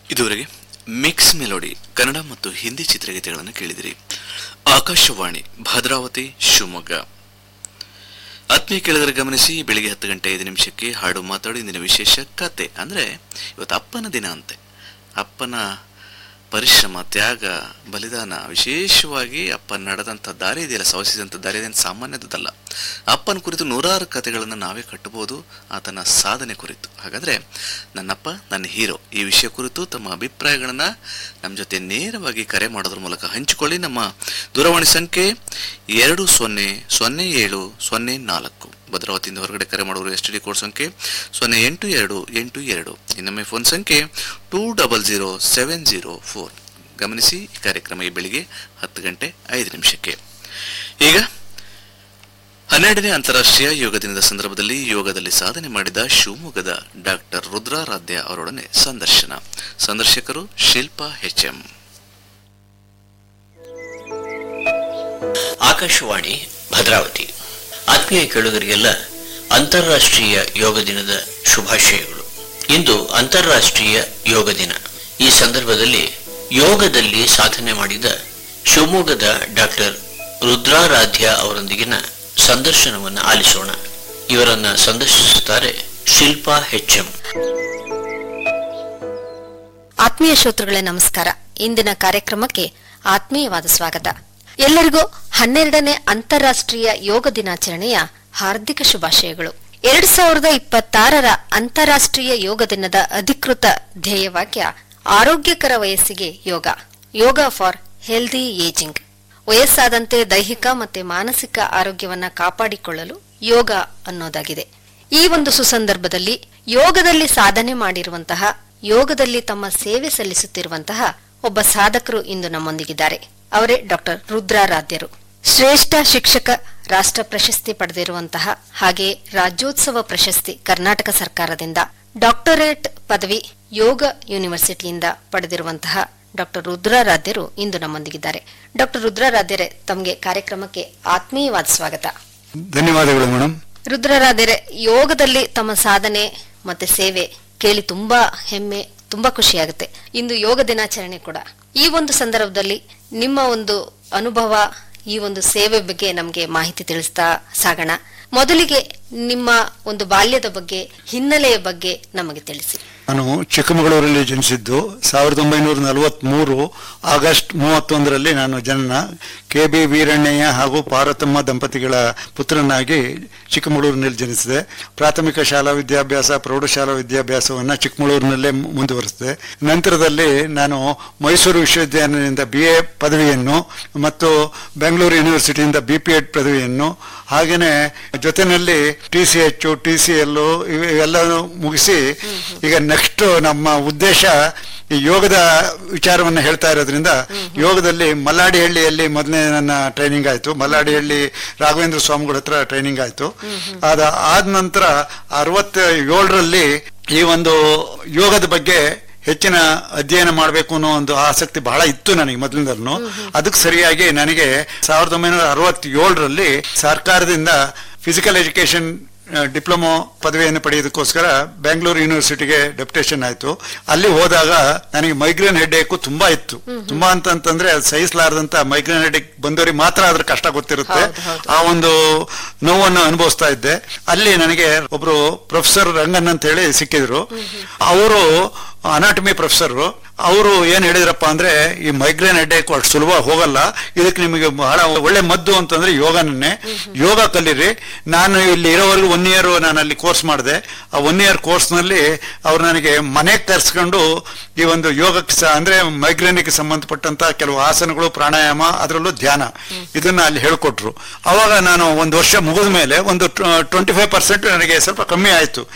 ಇದುವರೆಗೆ mix melody Kannada ಮತ್ತು ಹಿಂದಿ ಚಿತ್ರಗೀತೆಗಳನ್ನು ಕೇಳಿದಿರಿ ಆಕಾಶವಾಣಿ ಭದ್ರಾವತಿ ಶಿವಮೊಗ್ಗ ಆತ್ಮೀಯ ಕೇಳಿದರೆ ಗಮನಿಸಿ ಬೆಳಿಗ್ಗೆ ಹತ್ತು ಗಂಟೆ ಐದು ನಿಮಿಷಕ್ಕೆ ಹಾಡು ಮಾತಾಡಿ ಇಂದಿನ ವಿಶೇಷ ಕತೆ ಅಂದರೆ ಇವತ್ತು ಅಪ್ಪನ ದಿನ ಅಂತೆ ಅಪ್ಪನ ಪರಿಶ್ರಮ ತ್ಯಾಗ ಬಲಿದಾನ ವಿಶೇಷವಾಗಿ ಅಪ್ಪ ನಡೆದಂಥ ದಾರಿ ಇದೆಯಲ್ಲ ಸವಸಿದಂಥ ದಾರಿ ಇದೇನು ಸಾಮಾನ್ಯದಲ್ಲ ಅಪ್ಪನ ಕುರಿತು ನೂರಾರು ಕಥೆಗಳನ್ನು ನಾವೇ ಕಟ್ಟಬಹುದು ಆತನ ಸಾಧನೆ ಕುರಿತು ಹಾಗಾದರೆ ನನ್ನಪ್ಪ ನನ್ನ ಹೀರೋ ಈ ವಿಷಯ ಕುರಿತು ತಮ್ಮ ಅಭಿಪ್ರಾಯಗಳನ್ನು ನಮ್ಮ ಜೊತೆ ನೇರವಾಗಿ ಕರೆ ಮಾಡೋದ್ರ ಮೂಲಕ ಹಂಚಿಕೊಳ್ಳಿ ನಮ್ಮ ದೂರವಾಣಿ ಸಂಖ್ಯೆ ಎರಡು ಸೊನ್ನೆ ಸೊನ್ನೆ ಏಳು ಸೊನ್ನೆ ನಾಲ್ಕು ಭದ್ರಾವತಿಯಿಂದ ಹೊರಗಡೆ ಕರೆ ಮಾಡುವರು ಎಸ್ ಟಿ ಡಿ ಕೋಡ್ ಸಂಖ್ಯೆ ಸೊನ್ನೆ ಎಂಟು ಎರಡು ಎಂಟು ಎರಡು ಇನ್ನೊಮ್ಮೆ ಫೋನ್ ಸಂಖ್ಯೆ two double zero seven zero four ಗಮನಿಸಿ ಈ ಕಾರ್ಯಕ್ರಮ ಈ ಬೆಳಿಗ್ಗೆ ಹತ್ತು ಗಂಟೆ ಐದು ನಿಮಿಷಕ್ಕೆ ಈಗ ಹನ್ನೆರಡನೇ ಅಂತಾರಾಷ್ಟ್ರೀಯ ಯೋಗ ದಿನದ ಸಂದರ್ಭದಲ್ಲಿ ಯೋಗದಲ್ಲಿ ಸಾಧನೆ ಮಾಡಿದ ಶಿವಮೊಗ್ಗದ ಡಾಕ್ಟರ್ ರುದ್ರಾರಾಧ್ಯ ಅವರೊಡನೆ ಸಂದರ್ಶನ ಸಂದರ್ಶಕರು ಶಿಲ್ಪಾ ಎಚ್ ಎಂ ಆಕಾಶವಾಣಿ ಭದ್ರಾವತಿ ಆತ್ಮೀಯ ಕೇಳುಗರಿಗೆಲ್ಲ ಅಂತಾರಾಷ್ಟ್ರೀಯ ಯೋಗ ದಿನದ ಶುಭಾಶಯಗಳು ಇಂದು ಅಂತಾರಾಷ್ಟ್ರೀಯ ಯೋಗ ದಿನ ಈ ಸಂದರ್ಭದಲ್ಲಿ ಯೋಗದಲ್ಲಿ ಸಾಧನೆ ಮಾಡಿದ ಶಿವಮೊಗ್ಗದ ಡಾಕ್ಟರ್ ರುದ್ರಾರಾಧ್ಯ ಅವರೊಂದಿಗಿನ ಸಂದರ್ಶನವನ್ನು ಆಲಿಸೋಣ ಇವರನ್ನ ಸಂದರ್ಶಿಸುತ್ತಾರೆ ಶಿಲ್ಪಾ ಎಚ್ ಎಂ ಆತ್ಮೀಯ ಶ್ರೋತೃಗಳೇ ನಮಸ್ಕಾರ ಇಂದಿನ ಕಾರ್ಯಕ್ರಮಕ್ಕೆ ಆತ್ಮೀಯವಾದ ಸ್ವಾಗತ ಎಲ್ಲರಿಗೂ ಹನ್ನೆರಡನೇ ಅಂತಾರಾಷ್ಟ್ರೀಯ ಯೋಗ ದಿನಾಚರಣೆಯ ಹಾರ್ದಿಕ ಶುಭಾಶಯಗಳು ಎರಡ್ ಸಾವಿರದ ಇಪ್ಪತ್ತಾರರ ಅಂತಾರಾಷ್ಟ್ರೀಯ ಯೋಗ ದಿನದ ಅಧಿಕೃತ ಧ್ಯೇಯವಾಕ್ಯ ಆರೋಗ್ಯಕರ ವಯಸ್ಸಿಗೆ ಯೋಗ ಯೋಗ ಫಾರ್ ಹೆಲ್ದಿ ಏಜಿಂಗ್ ವಯಸ್ಸಾದಂತೆ ದೈಹಿಕ ಮತ್ತೆ ಮಾನಸಿಕ ಆರೋಗ್ಯವನ್ನ ಕಾಪಾಡಿಕೊಳ್ಳಲು ಯೋಗ ಅನ್ನೋದಾಗಿದೆ ಈ ಒಂದು ಸುಸಂದರ್ಭದಲ್ಲಿ ಯೋಗದಲ್ಲಿ ಸಾಧನೆ ಮಾಡಿರುವಂತಹ ಯೋಗದಲ್ಲಿ ತಮ್ಮ ಸೇವೆ ಸಲ್ಲಿಸುತ್ತಿರುವಂತಹ ಒಬ್ಬ ಸಾಧಕರು ಇಂದು ನಮ್ಮೊಂದಿಗಿದ್ದಾರೆ ಅವರೇ ಡಾಕ್ಟರ್ ರುದ್ರಾರಾಧ್ಯರು ಶ್ರೇಷ್ಠ ಶಿಕ್ಷಕ ರಾಷ್ಟ್ರ ಪ್ರಶಸ್ತಿ ಪಡೆದಿರುವಂತಹ ಹಾಗೆ ರಾಜ್ಯೋತ್ಸವ ಪ್ರಶಸ್ತಿ ಕರ್ನಾಟಕ ಸರ್ಕಾರದಿಂದ ಡಾಕ್ಟರೇಟ್ ಪದವಿ ಯೋಗ ಯೂನಿವರ್ಸಿಟಿಯಿಂದ ಪಡೆದಿರುವಂತಹ ಡಾಕ್ಟರ್ ರುದ್ರಾರಾಧ್ಯರು ಇಂದು ನಮ್ಮೊಂದಿಗಿದ್ದಾರೆ ಡಾಕ್ಟರ್ ರುದ್ರಾರಾಧ್ಯರೇ ತಮಗೆ ಕಾರ್ಯಕ್ರಮಕ್ಕೆ ಆತ್ಮೀಯವಾದ ಸ್ವಾಗತ ಧನ್ಯವಾದಗಳು ಮೇಡಮ್ ರುದ್ರರಾದರೆ ಯೋಗದಲ್ಲಿ ತಮ್ಮ ಸಾಧನೆ ಮತ್ತೆ ಸೇವೆ ಕೇಳಿ ತುಂಬಾ ಹೆಮ್ಮೆ ತುಂಬಾ ಖುಷಿಯಾಗುತ್ತೆ ಇಂದು ಯೋಗ ದಿನಾಚರಣೆ ಕೂಡ ಈ ಒಂದು ಸಂದರ್ಭದಲ್ಲಿ ನಿಮ್ಮ ಒಂದು ಅನುಭವ ಈ ಒಂದು ಸೇವೆ ಬಗ್ಗೆ ನಮಗೆ ಮಾಹಿತಿ ತಿಳಿಸ್ತಾ ಸಾಗೋಣ ಮೊದಲಿಗೆ ನಿಮ್ಮ ಒಂದು ಬಾಲ್ಯದ ಬಗ್ಗೆ ಹಿನ್ನೆಲೆಯ ಬಗ್ಗೆ ನಮಗೆ ತಿಳಿಸಿ ನಾನು ಚಿಕ್ಕಮಗಳೂರಲ್ಲಿ ಜನಿಸಿದ್ದು ಸಾವಿರದ ಒಂಬೈನೂರ ನಲವತ್ಮೂರು ಆಗಸ್ಟ್ ಮೂವತ್ತೊಂದರಲ್ಲಿ ನಾನು ಜನನ ಕೆ ಬಿ ವೀರಣ್ಣಯ್ಯ ಹಾಗೂ ಪಾರ್ವತಮ್ಮ ದಂಪತಿಗಳ ಪುತ್ರನಾಗಿ ಚಿಕ್ಕಮಗಳೂರಿನಲ್ಲಿ ಜನಿಸಿದೆ ಪ್ರಾಥಮಿಕ ಶಾಲಾ ವಿದ್ಯಾಭ್ಯಾಸ ಪ್ರೌಢಶಾಲಾ ವಿದ್ಯಾಭ್ಯಾಸವನ್ನು ಚಿಕ್ಕಮಗಳೂರಿನಲ್ಲೇ ಮು- ಮುಂದುವರಿಸಿದೆ ನಂತರದಲ್ಲಿ ನಾನು ಮೈಸೂರು ವಿಶ್ವವಿದ್ಯಾಲಯದಿಂದ ಬಿ ಎ ಪದವಿಯನ್ನು ಮತ್ತು ಬೆಂಗಳೂರು ಯೂನಿವರ್ಸಿಟಿಯಿಂದ ಬಿ ಪಿ ಎಡ್ ಪದವಿಯನ್ನು ಹಾಗೆಯೇ ಜೊತೆಯಲ್ಲಿ T C H T C L ಇವೆಲ್ಲವೂ ಮುಗಿಸಿ ಈಗ ನೆಕ್ಸ್ಟ್ ನಮ್ಮ ಉದ್ದೇಶ ಈ ಯೋಗದ ವಿಚಾರವನ್ನು ಹೇಳ್ತಾ ಇರೋದ್ರಿಂದ ಯೋಗದಲ್ಲಿ ಮಲ್ಲಾಡಿಹಳ್ಳಿಯಲ್ಲಿ ಮೊದಲನೇ ನನ್ನ ಟ್ರೈನಿಂಗ್ ಆಯಿತು ಮಲ್ಲಾಡಿಹಳ್ಳಿ ರಾಘವೇಂದ್ರ ಸ್ವಾಮಿಗಳ ಹತ್ರ ಟ್ರೈನಿಂಗ್ ಆಯಿತು ಅದ ಆದ ನಂತರ ಅರವತ್ತ ಏಳರಲ್ಲಿ ಈ ಒಂದು ಯೋಗದ ಬಗ್ಗೆ ಹೆಚ್ಚಿನ ಅಧ್ಯಯನ ಮಾಡಬೇಕು ಅನ್ನೋ ಒಂದು ಆಸಕ್ತಿ ಬಹಳ ಇತ್ತು ನನಗೆ ಮೊದಲಿಂದಲೂ ಅದಕ್ಕೆ ಸರಿಯಾಗಿ ನನಗೆ ಸಾವಿರದ ಒಂಬೈನೂರ ಅರವತ್ತೇಳರಲ್ಲಿ ಸರ್ಕಾರದಿಂದ ಫಿಸಿಕಲ್ ಎಜುಕೇಶನ್ ಡಿಪ್ಲೊಮೊ ಪದವಿಯನ್ನು ಪಡೆಯೋದಕ್ಕೋಸ್ಕರ ಬೆಂಗಳೂರು ಯೂನಿವರ್ಸಿಟಿಗೆ ಡೆಪ್ಯುಟೇಷನ್ ಆಯಿತು ಅಲ್ಲಿ ಹೋದಾಗ ನನಗೆ ಮೈಗ್ರೇನ್ ಹೆಡ್ಡೇಕು ತುಂಬಾ ಇತ್ತು ತುಂಬಾ ಅಂತಂತಂದ್ರೆ ಅದು ಸಹಿಸಲಾರದಂತ ಮೈಗ್ರೇನ್ ಹೆಡ್ಡೇಕ್ ಬಂದವರಿಗೆ ಮಾತ್ರ ಅದ್ರ ಕಷ್ಟ ಗೊತ್ತಿರುತ್ತೆ ಆ ಒಂದು ನೋವನ್ನು ಅನುಭವಿಸ್ತಾ ಇದ್ದೆ ಅಲ್ಲಿ ನನಗೆ ಒಬ್ರು ಪ್ರೊಫೆಸರ್ ರಂಗನ್ ಅಂತ ಹೇಳಿ ಸಿಕ್ಕಿದ್ರು ಅವರು ಅನಾಟಮಿ ಪ್ರೊಫೆಸರ್ ಅವರು ಏನ್ ಹೇಳಿದ್ರಪ್ಪ ಅಂದ್ರೆ ಈ ಮೈಗ್ರೇನ್ ಹೆಡ್ಡೇಕ್ ಅಷ್ಟು ಸುಲಭ ಹೋಗಲ್ಲ ಇದಕ್ಕೆ ನಿಮಗೆ ಬಹಳ ಒಳ್ಳೆ ಮದ್ದು ಅಂತಂದ್ರೆ ಯೋಗನನ್ನೇ ಯೋಗ ಕಲೀರಿ ನಾನು ಇಲ್ಲಿ ಇರೋವರೆಗೂ ಒನ್ ಇಯರ್ ನಾನು ಅಲ್ಲಿ ಕೋರ್ಸ್ ಮಾಡಿದೆ ಆ ಒನ್ ಇಯರ್ ಕೋರ್ಸ್ ನಲ್ಲಿ ಅವ್ರು ನನಗೆ ಮನೆಗೆ ಕರ್ಸ್ಕೊಂಡು ಈ ಒಂದು ಯೋಗಕ್ಕೆ ಸ- ಅಂದ್ರೆ ಮೈಗ್ರೇನ್ಗೆ ಸಂಬಂಧಪಟ್ಟಂತ ಕೆಲವು ಆಸನಗಳು ಪ್ರಾಣಾಯಾಮ ಅದರಲ್ಲೂ ಧ್ಯಾನ ಇದನ್ನ ಅಲ್ಲಿ ಹೇಳ್ಕೊಟ್ರು ಅವಾಗ ನಾನು ಒಂದು ವರ್ಷ ಮುಗಿದ ಮೇಲೆ ಒಂದು ಟ್ವೆಂಟಿ ಫೈವ್ ಪರ್ಸೆಂಟ್ ನನಗೆ ಸ್ವಲ್ಪ ಕಮ್ಮಿ ಆಯ್ತು